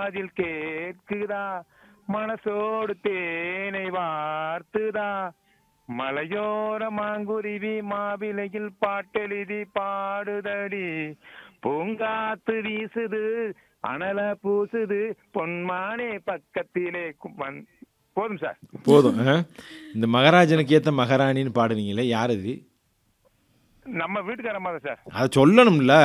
காதில் கேட்குதா மனசோடு தேனை வார்த்துதா மலையோர மாங்குருவி மாவிலையில் பாட்டெழுதி பாடுதடி பூங்காத்து வீசுது அனல பூசுது பொன்மானே பக்கத்திலே கு- வந்- போதும் சார் போதும் ஆ? இந்த மகாராஜனுக்கு ஏற்ற மகாராணின்னு பாடுனீங்களே யார் இது நம்ம வீட்டுக்காரம்மா தான் சார் அதை சொல்லணும்ல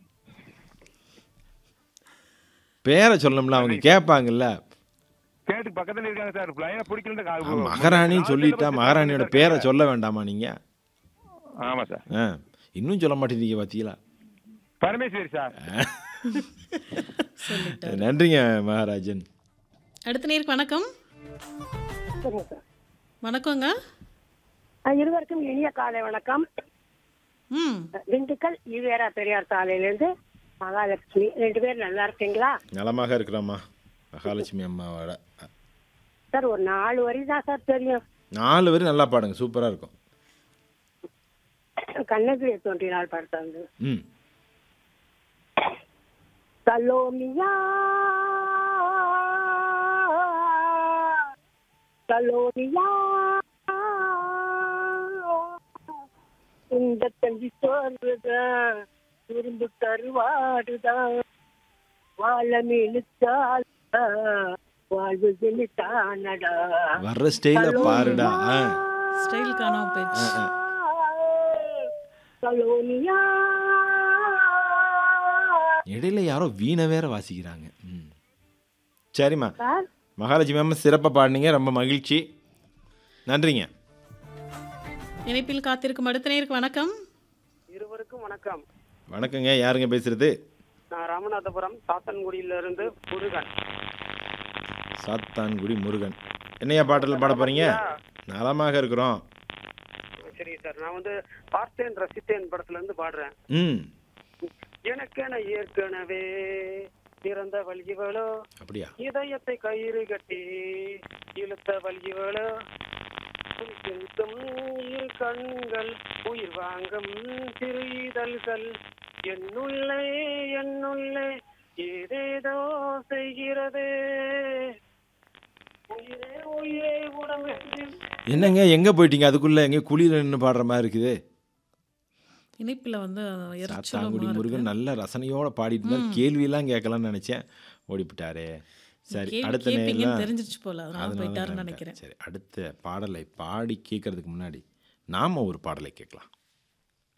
பேரை சொல்லணும்ல அவங்க கேட்பாங்கல்ல கேட்டு பக்கத்துல இருக்காங்க சார் லைனை பிடிக்கல ஆ, மகாராணின்னு சொல்லிட்டா மகாராணியோட பேரை சொல்ல வேண்டாமா நீங்கள் ஆமா சார் ஆ இன்னும் சொல்ல மாட்டேங்கிறீங்க பார்த்தீங்களா பரமேஸ்வரி சார் சொல்லிட்டாரு நன்றிங்க மகாராஜன் அடுத்த நேருக்கு வணக்கம் சரிங்க சார் வணக்கங்க அஹ் இருவருக்கும் இனிய காலை வணக்கம் ம் திண்டுக்கல் ஈவேரா பெரியார் சாலையிலேருந்து மகாலட்சுமி ரெண்டு பேரும் நல்லா இருக்கீங்களா நலமாக இருக்கிறாம்மா மகாலட்சுமி அம்மாவோட சார் ஒரு நாலு வரி தான் சார் தெரியும் நாலு பேரும் நல்லா பாடுங்க சூப்பராக இருக்கும் கண்ணகிரி தோன்றினால் படுத்தாங்க ம் சலோமியா சலோமியா இந்த தஞ்சி சோர்வுதான் துரும்பு கருவாடுதான் வாழ மீனுச்சால் வாழ்வு தானடா வர்ற ஸ்டைல பாருடா ஆ. ஸ்டைல் காணாம போயிடுச்சு சலோமியா இடையில யாரோ வீணை வேற வாசிக்கிறாங்க ம் சரிம்மா சார் மகாலட்சுமி அம்மா சிறப்பாக பாடினீங்க ரொம்ப மகிழ்ச்சி நன்றிங்க இணைப்பில் காத்திருக்கும் அடுத்த நேருக்கு வணக்கம் இருவருக்கும் வணக்கம் வணக்கங்க யாருங்க பேசுறது நான் ராமநாதபுரம் சாத்தன்குடியிலிருந்து முருகன் சாத்தான்குடி முருகன் என்னையா பாட்டில் பாட போறீங்க நலமாக இருக்கிறோம் சரி சார் நான் வந்து பார்த்தேன் ரசித்தேன் படத்துல இருந்து பாடுறேன் ம் எனக்கென ஏற்கனவே பிறந்த வல்கிவளோ அப்படியா இதயத்தை கயிறு கட்டி இழுத்த வல்கிவளோ சிந்தும் இரு கண்கள் உயிர் வாங்கும் சிறு இதழ்கள் என்னுள்ளே என்னுள்ளே ஏதேதோ செய்கிறது உயிரே உயிரே உடம்பென்று என்னங்க எங்கே போயிட்டீங்க அதுக்குள்ளே எங்கே குளிர நின்று பாடுற மாதிரி இருக்குது இணைப்பில் வந்து சாத்தான்குடி எரிச்சலும் முருகன் நல்ல ரசனையோட பாடிட்டு இருந்தார் கேள்வியெல்லாம் கேட்கலாம்னு நினச்சேன் ஓடிவிட்டாரே சரி கேள்வி அடுத்த கேட்பீங்கன்னு நேரம் தெரிஞ்சிருச்சு போல அதனால அதனால போயிட்டாருன்னு நான் நினைக்கிறேன் சரி அடுத்த பாடலை பாடி கேட்கறதுக்கு முன்னாடி நாம ஒரு பாடலை கேட்கலாம்